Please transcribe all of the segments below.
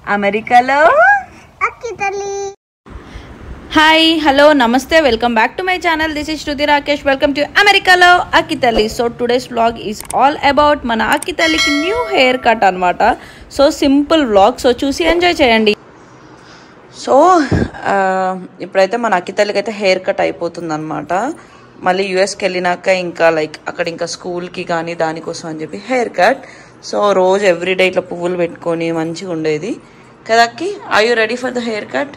అమెరికాలో అక్కి తల్లి hi hello నమస్తే welcome back to my channel this is Shruti Rakesh welcome to అమెరికాలో అక్కితల్లి so today's vlog is all about మన అక్కితల్లికి న్యూ హెయిర్ కట్ అనమాట సో సింపుల్ వ్లాగ్ సో చూసి ఎంజాయ్ చేయండి సో ఆ, ఇప్పుడైతే మన అక్కితల్లికి అయితే హెయిర్ కట్ అయిపోతుంది అనమాట మళ్ళీ యూఎస్కి వెళ్ళినాక ఇంకా లైక్ అక్కడ ఇంకా స్కూల్కి కానీ దానికోసం అని చెప్పి హెయిర్ కట్ సో రోజు ఎవ్రీడే ఇట్లా పువ్వులు పెట్టుకొని మంచిగా ఉండేది కదా Akki I you ready for the haircut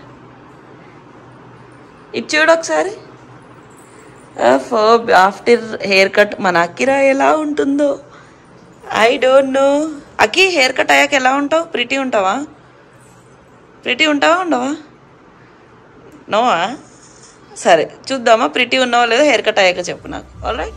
ఇది చూడు ఒకసారి ఆఫ్టర్ హెయిర్ కట్ మన అక్కిరా ఎలా ఉంటుందో I don't know Akki haircut అయ్యాక ఎలా ఉంటావు ప్రిటీ ఉంటావా ప్రిటీ ఉంటావా ఉండవా నోవా సరే చూద్దామా ప్రిటీ ఉన్నావా లేదో హెయిర్ కట్ అయ్యాక చెప్పు నాకు ఆల్రైట్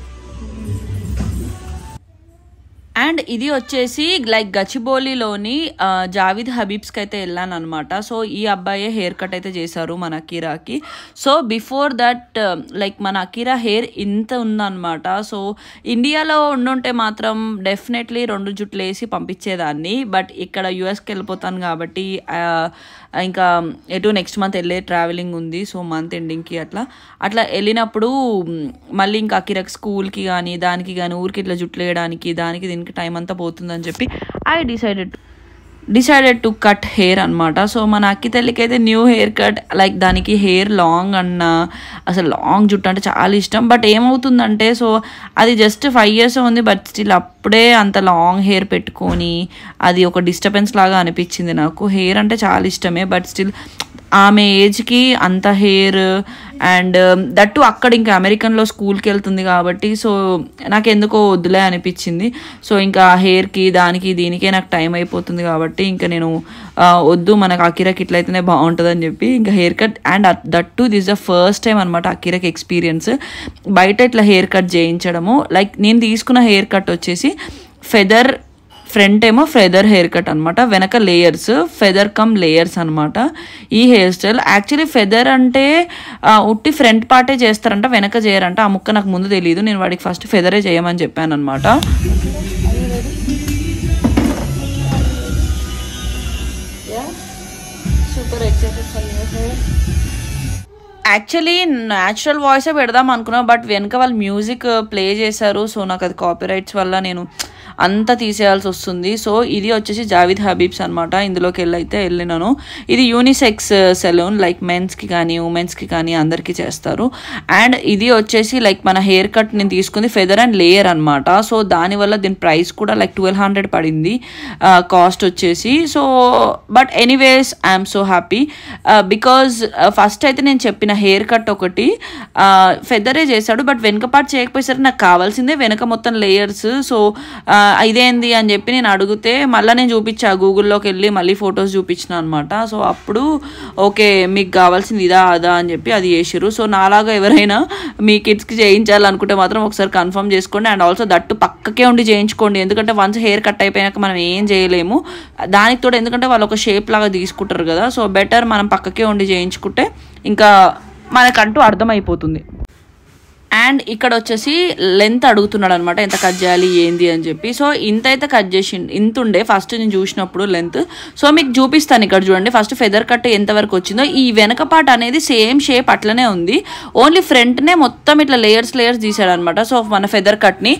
అండ్ ఇది వచ్చేసి లైక్ గచ్చిబౌలిలోని ఆ, జావిద్ హబీబ్స్కి అయితే వెళ్ళాను అనమాట సో ఈ అబ్బాయే హెయిర్ కట్ అయితే చేశారు మన అకీరాకి సో బిఫోర్ దట్ లైక్ మన అకీరా హెయిర్ ఇంత ఉందన్నమాట సో ఇండియాలో ఉండుంటే మాత్రం డెఫినెట్లీ రెండు జుట్లు వేసి పంపించేదాన్ని బట్ ఇక్కడ యుఎస్కి వెళ్ళిపోతాను కాబట్టి ఆ, ఇంకా ఎటు నెక్స్ట్ మంత్ వెళ్ళే ట్రావెలింగ్ ఉంది సో మంత్ ఎండింగ్కి అట్లా అట్లా వెళ్ళినప్పుడు మ్, మళ్ళీ ఇంకా అకిరక్ స్కూల్కి కానీ దానికి కానీ ఊరికి ఇట్లా జుట్లు వేయడానికి దానికి దీనికి టైం అంతా పోతుందని చెప్పి I decided decided to cut hair అనమాట సో మన అక్కి తల్లికి అయితే న్యూ హెయిర్ కట్ లైక్ దానికి హెయిర్ లాంగ్ అన్న అసలు లాంగ్ జుట్టు అంటే చాలా ఇష్టం బట్ ఏమవుతుందంటే సో అది జస్ట్ ఫైవ్ ఇయర్స్ ఉంది బట్ స్టిల్ అప్పుడే అంత లాంగ్ హెయిర్ పెట్టుకొని అది ఒక డిస్టర్బెన్స్ లాగా అనిపించింది నాకు హెయిర్ అంటే చాలా ఇష్టమే బట్ స్టిల్ ఆమె ఏజ్కి అంత హెయిర్ అండ్ దట్టు అక్కడ ఇంకా అమెరికన్లో స్కూల్కి వెళ్తుంది కాబట్టి సో నాకు ఎందుకో వద్దులే అనిపించింది సో ఇంకా హెయిర్కి దానికి దీనికే నాకు టైం అయిపోతుంది కాబట్టి ఇంకా నేను ఆ, వద్దు మనకు అకిరాకి ఇట్లయితేనే బాగుంటుందని చెప్పి ఇంకా hair cut and that this the first time అనమాట అకిరాకి ఎక్స్పీరియన్స్ బయట ఇట్లా హెయిర్ కట్ చేయించడము లైక్ నేను తీసుకున్న హెయిర్ కట్ వచ్చేసి ఫెదర్ ఫ్రంట్ ఏమో ఫెదర్ హెయిర్ కట్ అనమాట వెనక లేయర్స్ ఫెదర్ కమ్ లేయర్స్ అనమాట ఈ హెయిర్ స్టైల్ యాక్చువల్లీ ఫెదర్ అంటే ఆ, ఉట్టి ఫ్రంట్ పార్టే చేస్తారంట వెనక చేయరంట ఆ ముక్క నాకు ముందు తెలియదు నేను వాడికి ఫస్ట్ ఫెదరే చేయమని చెప్పాను అనమాట super excited for your hair actually natural వాయిసే పెడదాం అనుకున్నా బట్ వెనక వాళ్ళు మ్యూజిక్ ప్లే చేశారు సో నాకు అది కాపీరైట్స్ వల్ల నేను అంతా తీసేయాల్సి వస్తుంది సో ఇది వచ్చేసి జావిద్ హబీబ్స్ అనమాట ఇందులోకి వెళ్ళి అయితే వెళ్ళినాను ఇది యూనిసెక్స్ సెలూన్ లైక్ మెన్స్కి కానీ ఉమెన్స్కి కానీ అందరికీ చేస్తారు అండ్ ఇది వచ్చేసి లైక్ మన హెయిర్ కట్ నేను తీసుకుంది ఫెదర్ అండ్ లేయర్ అనమాట సో దానివల్ల దీని ప్రైస్ కూడా లైక్ ట్వెల్వ్ హండ్రెడ్ పడింది కాస్ట్ వచ్చేసి so but anyways I'm so happy because first అయితే నేను చెప్పిన హెయిర్ కట్ ఒకటి ఫెదరే చేశాడు బట్ వెనక పార్ట్ చేయకపోయేసరికి నాకు కావాల్సిందే వెనక మొత్తం లేయర్స్ సో ఇదేంది అని చెప్పి నేను అడిగితే మళ్ళీ నేను చూపించా గూగుల్లోకి వెళ్ళి మళ్ళీ ఫొటోస్ చూపించిన అనమాట సో అప్పుడు ఓకే మీకు కావాల్సింది ఇదా అదా అని చెప్పి అది చేసిర్రు సో నాలాగా ఎవరైనా మీ కిడ్స్కి చేయించాలనుకుంటే మాత్రం ఒకసారి కన్ఫర్మ్ చేసుకోండి అండ్ ఆల్సో దట్టు పక్కకే ఉండి చేయించుకోండి ఎందుకంటే వన్స్ హెయిర్ కట్ అయిపోయాక మనం ఏం చేయలేము దానికి తోడు ఎందుకంటే వాళ్ళు ఒక షేప్ లాగా తీసుకుంటారు కదా సో బెటర్ మనం పక్కకే ఉండి చేయించుకుంటే ఇంకా మనకంటూ అర్థమైపోతుంది అండ్ ఇక్కడ వచ్చేసి లెంత్ అడుగుతున్నాడు అనమాట ఎంత కట్ చేయాలి ఏంది అని చెప్పి సో ఇంత అయితే కట్ చేసి ఇంత ఉండే ఫస్ట్ నేను చూసినప్పుడు లెంత్ సో మీకు చూపిస్తాను ఇక్కడ చూడండి ఫస్ట్ ఫెదర్ కట్ ఎంత వరకు వచ్చిందో ఈ వెనక పార్ట్ అనేది సేమ్ షేప్ అట్లనే ఉంది ఓన్లీ ఫ్రంట్నే మొత్తం ఇట్లా లేయర్స్ లేయర్స్ తీసాడు అనమాట సో మన ఫెదర్ కట్ని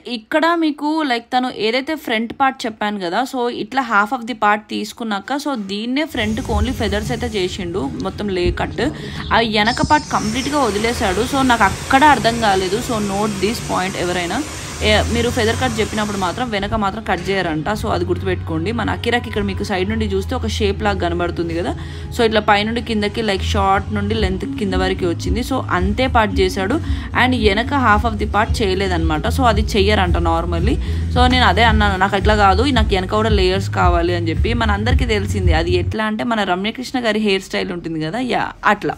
ఇక్కడ మీకు లైక్ తను ఏదైతే ఫ్రంట్ పార్ట్ చెప్పాను కదా సో ఇట్లా హాఫ్ ఆఫ్ ది పార్ట్ తీసుకున్నాక సో దీన్నే ఫ్రంట్కి ఓన్లీ ఫెదర్స్ అయితే చేసిండు మొత్తం లే కట్ ఆ వెనక పార్ట్ కంప్లీట్గా వదిలేశాడు సో నాకు అక్కడ అర్థం కాలేదు సో నోట్ దిస్ పాయింట్ ఎవరైనా ఏ- మీరు ఫెదర్ కట్ చెప్పినప్పుడు మాత్రం వెనక మాత్రం కట్ చేయరంట సో అది గుర్తుపెట్టుకోండి మన అకిరాకి ఇక్కడ మీకు సైడ్ నుండి చూస్తే ఒక షేప్ లాగా కనబడుతుంది కదా సో ఇట్లా పైనుండి కిందకి లైక్ షార్ట్ నుండి లెంత్ కింద వరకు వచ్చింది సో అంతే పార్ట్ చేశాడు అండ్ వెనక హాఫ్ ఆఫ్ ది పార్ట్ చేయలేదన్నమాట సో అది చెయ్యరంట నార్మల్లీ సో నేను అదే అన్నాను నాకు అట్లా కాదు నాకు వెనక కూడా లేయర్స్ కావాలి అని చెప్పి మన అందరికీ తెలిసింది అది ఎట్లా అంటే మన రమ్యకృష్ణ గారి హెయిర్ స్టైల్ ఉంటుంది కదా యా అట్లా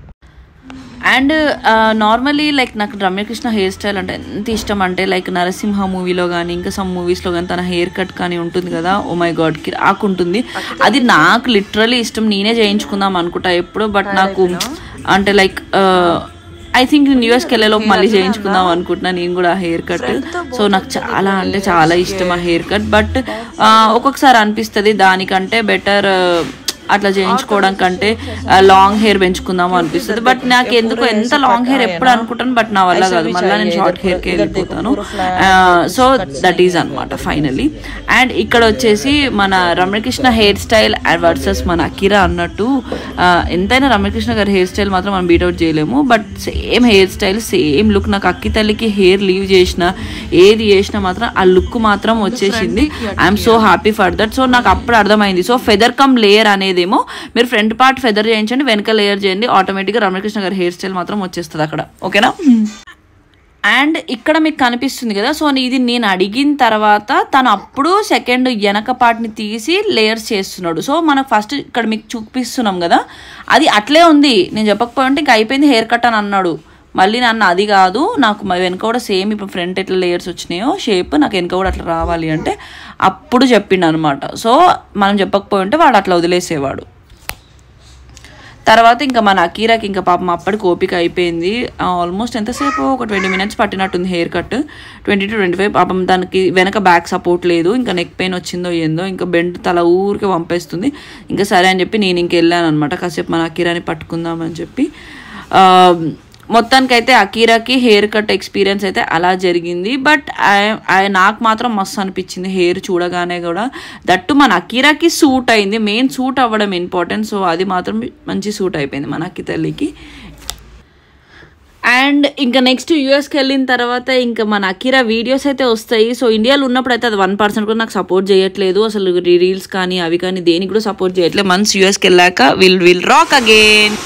అండ్ నార్మలీ లైక్ నాకు రమ్యకృష్ణ హెయిర్ స్టైల్ అంటే ఎంత ఇష్టం అంటే లైక్ నరసింహ మూవీలో కానీ ఇంకా సమ్ మూవీస్లో కానీ తన హెయిర్ కట్ కానీ ఉంటుంది కదా ఓ మై గాడ్కి ఉంటుంది అది నాకు లిటరలీ ఇష్టం నేనే చేయించుకుందాం అనుకుంటా ఎప్పుడు బట్ నాకు అంటే లైక్ ఐ థింక్ నేను యూఎస్కి వెళ్ళేలోపు మళ్ళీ చేయించుకుందాం అనుకుంటున్నా నేను కూడా హెయిర్ కట్ సో నాకు చాలా అంటే చాలా ఇష్టం ఆ హెయిర్ కట్ బట్ ఒక్కొక్కసారి అనిపిస్తుంది దానికంటే బెటర్ అట్లా చేయించుకోవడం కంటే లాంగ్ హెయిర్ పెంచుకుందాం అనిపిస్తుంది బట్ నాకు ఎందుకు ఎంత లాంగ్ హెయిర్ ఎప్పుడు అనుకుంటాను బట్ నా వల్ల కాదు మళ్ళీ నేను షార్ట్ హెయిర్ కి వెళ్ళిపోతాను సో దట్ ఈజ్ అనమాట ఫైనలీ అండ్ ఇక్కడ వచ్చేసి మన రమ్యకృష్ణ హెయిర్ స్టైల్ వర్సెస్ మన అకిరా అన్నట్టు ఆ, ఎంతైనా రమ్యకృష్ణ గారి హెయిర్ స్టైల్ మాత్రం మనం బీట్అవుట్ చేయలేము but same hair style same look నాకు అక్కి తల్లికి హెయిర్ లీవ్ చేసిన ఏది చేసినా మాత్రం ఆ లుక్ మాత్రం వచ్చేసింది I'm so happy for that so నాకు అప్పుడు అర్థమైంది సో ఫెదర్ కమ్ లేయర్ అనేదేమో మీరు ఫ్రంట్ పార్ట్ ఫెదర్ చేయించండి వెనక లేయర్ చేయండి ఆటోమేటిక్గా రమణకృష్ణ గారి హెయిర్ స్టైల్ మాత్రం వచ్చేస్తుంది అక్కడ ఓకేనా అండ్ ఇక్కడ మీకు కనిపిస్తుంది కదా సో ఇది నేను అడిగిన తర్వాత తను అప్పుడు సెకండ్ వెనక పార్ట్ని తీసి లేయర్స్ చేస్తున్నాడు సో మనకు ఫస్ట్ ఇక్కడ మీకు చూపిస్తున్నాం కదా అది అట్లే ఉంది నేను చెప్పకపోయి ఉంటే ఇంకా అయిపోయింది హెయిర్ కట్ అని అన్నాడు మళ్ళీ నన్ను అది కాదు నాకు మ- వెనక కూడా సేమ్ ఇప్పుడు ఫ్రంట్ ఎట్లా లేయర్స్ వచ్చినాయో షేప్ నాకు వెనక కూడా అట్లా రావాలి అంటే అప్పుడు చెప్పిండు అనమాట సో మనం చెప్పకపోయి ఉంటే వాడు అట్లా వదిలేసేవాడు తర్వాత ఇంకా మన అకీరాకి ఇంకా పాపం అప్పటికి ఓపిక అయిపోయింది ఆల్మోస్ట్ ఎంతసేపు ఒక ట్వంటీ మినిట్స్ పట్టినట్టుంది hair cut twenty to twenty five పాపం దానికి వెనక బ్యాక్ సపోర్ట్ లేదు ఇంకా నెక్ పెయిన్ వచ్చిందో ఏందో ఇంకా బెండ్ తల ఊరికే పంపేస్తుంది ఇంకా సరే అని చెప్పి నేను ఇంక వెళ్ళాను అనమాట కాసేపు మన అకీరాని పట్టుకుందామని చెప్పి ఆ, మొత్తానికైతే అకీరాకి హెయిర్ కట్ ఎక్స్పీరియన్స్ అయితే అలా జరిగింది బట్ నాకు మాత్రం మస్తు అనిపించింది హెయిర్ చూడగానే కూడా దట్టు మన అకీరాకి సూట్ అయింది మెయిన్ సూట్ అవ్వడం ఇంపార్టెంట్ సో అది మాత్రం మంచి సూట్ అయిపోయింది మన అక్కి తల్లికి అండ్ ఇంకా నెక్స్ట్ యూఎస్కి వెళ్ళిన తర్వాత ఇంకా మన అకిరా వీడియోస్ అయితే వస్తాయి సో ఇండియాలో ఉన్నప్పుడు అయితే అది వన్ పర్సెంట్ కూడా నాకు సపోర్ట్ చేయట్లేదు అసలు రీల్స్ కానీ అవి కానీ దేనికి కూడా సపోర్ట్ చేయట్లేదు మన్స్ యూఎస్కి వెళ్ళాక will will rock again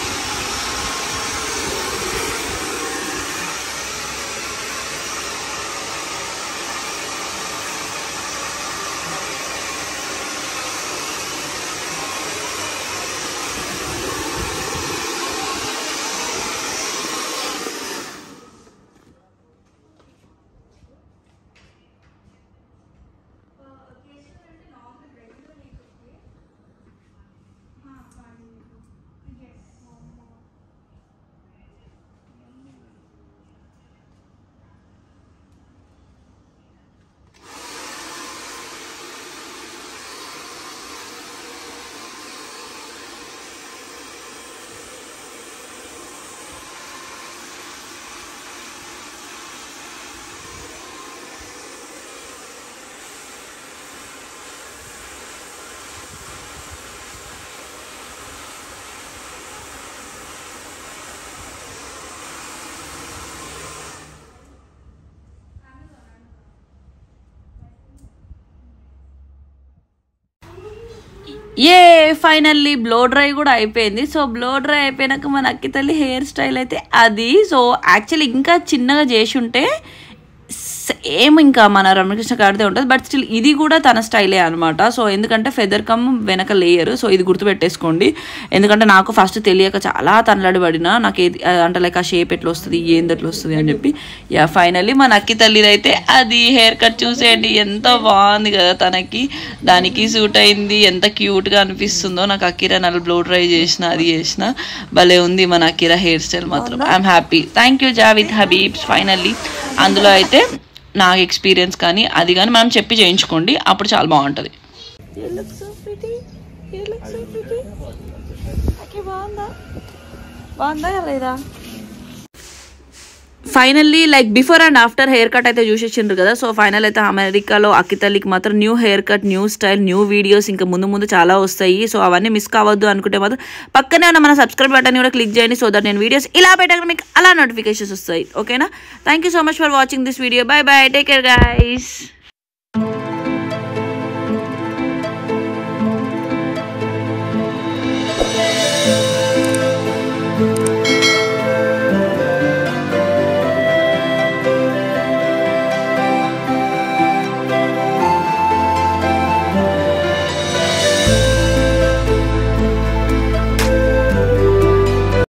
a finally blow dry కూడా అయిపోయింది సో బ్లో డ్రై అయిపోయినాక మన అక్కి తల్లి హెయిర్ స్టైల్ అయితే అది సో యాక్చువల్లీ ఇంకా చిన్నగా చేసి ఉంటే సేమ్ ఇంకా మన రమణకృష్ణ గారిదే ఉంటుంది బట్ స్టిల్ ఇది కూడా తన స్టైలే అనమాట సో ఎందుకంటే ఫెదర్ కమ్ వెనక లేయర్ సో ఇది గుర్తుపెట్టేసుకోండి ఎందుకంటే నాకు ఫస్ట్ తెలియక చాలా తనలాడి పడినా నాకు ఏది ఆ, అంటే లైక్ ఆ షేప్ ఎట్లా వస్తుంది ఏంది ఎట్లా వస్తుంది అని చెప్పి యా ఫైనల్లీ మన అక్కి తల్లిది అయితే అది హెయిర్ కట్ చూసేయండి ఎంత బాగుంది కదా తనకి దానికి సూట్ అయింది ఎంత క్యూట్గా అనిపిస్తుందో నాకు అక్కిరా నల్ల బ్లో డ్రై చేసిన అది చేసిన భలే ఉంది మన అక్కిరా హెయిర్ స్టైల్ మాత్రం I'm happy thank you Jawed Habib's finally అందులో అయితే నాకు ఎక్స్పీరియన్స్ కానీ అది కానీ మనం చెప్పి చేయించుకోండి అప్పుడు చాలా బాగుంటుంది బాగుందా బాగుందా లేదా finally like before and after hair cut అయితే చూసేసిండ్రు కదా సో ఫైనల్ అయితే అమెరికాలో అక్కితల్లికి మాత్రం new hair cut new style new videos ఇంకా ముందు ముందు చాలా వస్తాయి సో అవన్నీ మిస్ కావద్దు అనుకుంటే మాత్రం పక్కనే ఉన్న మన సబ్స్క్రైబ్ బటన్ కూడా క్లిక్ చేయండి సో దట్ నేను వీడియోస్ ఇలా పెట్టాక మీకు అలా నోటిఫికేషన్స్ వస్తాయి ఓకేనా thank you so much for watching this video bye bye take care guys